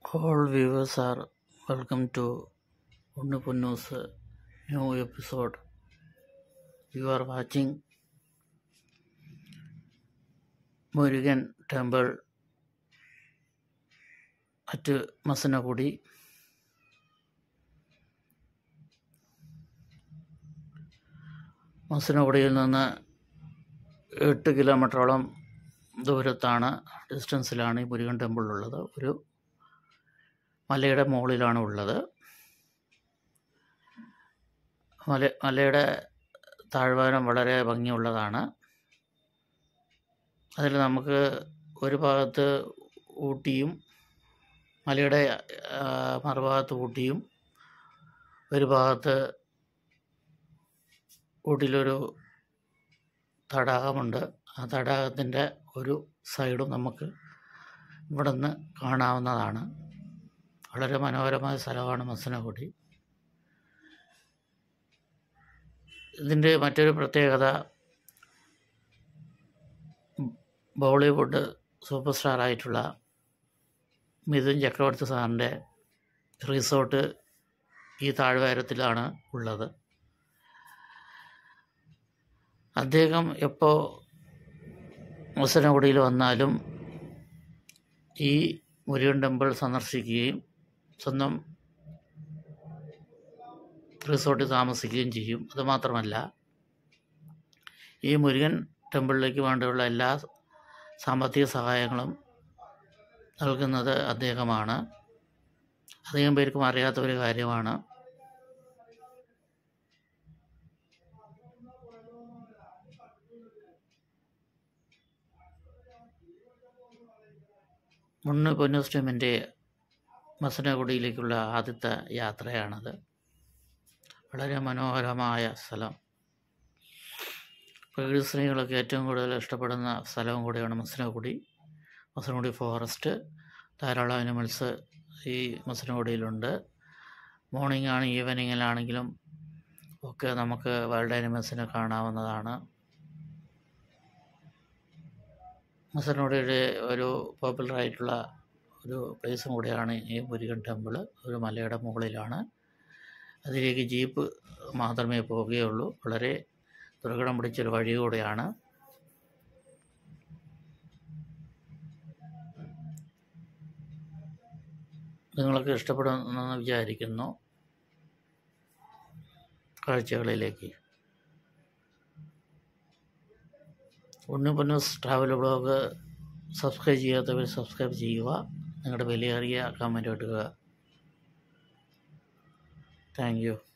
All viewers are welcome to Unnupunnu's new episode. You are watching Murugan Temple at Masanagudi. മസനഗുഡിയിൽ നിന്ന് എട്ട് കിലോമീറ്ററോളം ദൂരത്താണ് ഡിസ്റ്റൻസിലാണ് ഈ Murugan temple ഉള്ളത് ഒരു മലയുടെ മുകളിലാണ് ഉള്ളത് മല മലയുടെ താഴ്വാരം വളരെ ഭംഗിയുള്ളതാണ് അതിൽ നമുക്ക് ഒരു ഭാഗത്ത് ഊട്ടിയും മലയുടെ ആ, മറുഭാഗത്ത് ഊട്ടിയും ഒരു ഭാഗത്ത് ഊട്ടിയിലൊരു തടാകമുണ്ട് ആ തടാകത്തിൻ്റെ ഒരു സൈഡും നമുക്ക് ഇവിടെ നിന്ന് കാണാവുന്നതാണ് വളരെ മനോഹരമായ സ്ഥലമാണ് മസനഗുഡി ഇതിൻ്റെ മറ്റൊരു പ്രത്യേകത ബോളിവുഡ് സൂപ്പർ സ്റ്റാർ ആയിട്ടുള്ള മിഥുൻ ചക്രവർത്തി സാറിൻ്റെ റിസോർട്ട് ഈ താഴ്വാരത്തിലാണ് ഉള്ളത് അദ്ദേഹം എപ്പോൾ മസനഗുഡിയിൽ വന്നാലും ഈ മുരുകൻ ടെമ്പിൾ സന്ദർശിക്കുകയും സ്വന്തം റിസോർട്ടിൽ താമസിക്കുകയും ചെയ്യും അതുമാത്രമല്ല ഈ മുരുകൻ ടെമ്പിളിലേക്ക് വേണ്ടിയുള്ള എല്ലാ സാമ്പത്തിക സഹായങ്ങളും നൽകുന്നത് അദ്ദേഹമാണ് അധികം പേർക്കും അറിയാത്ത ഒരു കാര്യമാണ് മുന്ന് പൊന്നുസ്റ്റമിൻ്റെ മസനഗുഡിയിലേക്കുള്ള ആദ്യത്തെ യാത്രയാണത് വളരെ മനോഹരമായ സ്ഥലം പ്രകൃതി സ്നേഹികളൊക്കെ ഏറ്റവും കൂടുതൽ ഇഷ്ടപ്പെടുന്ന സ്ഥലവും കൂടിയാണ് മസനഗുഡി മസനഗുഡി ഫോറസ്റ്റ് ധാരാളം അനിമൽസ് ഈ മസനഗുഡിയിലുണ്ട് മോർണിംഗ് ആണ് ഈവനിങ്ങിലാണെങ്കിലും ഒക്കെ നമുക്ക് വൈൽഡ് അനിമൽസിനെ കാണാവുന്നതാണ് മസനഗുഡിയുടെ ഒരു പോപ്പുലർ ആയിട്ടുള്ള ഒരു പ്ലേസും കൂടിയാണ് ഈ മുരുകൻ ടെമ്പിൾ ഒരു മലയുടെ മുകളിലാണ് അതിലേക്ക് ജീപ്പ് മാത്രമേ പോവുകയുള്ളൂ വളരെ ദുർഘടം പിടിച്ചൊരു വഴി കൂടെയാണ് നിങ്ങൾക്ക് ഇഷ്ടപ്പെടുമെന്ന് വിചാരിക്കുന്നു കാഴ്ചകളിലേക്ക് Unni Ponnus travel blog subscribe ചെയ്യാത്തവർ സബ്സ്ക്രൈബ് ചെയ്യുക നിങ്ങളുടെ വിലയേറിയ കമൻറ്റ് ഇടുക താങ്ക് യു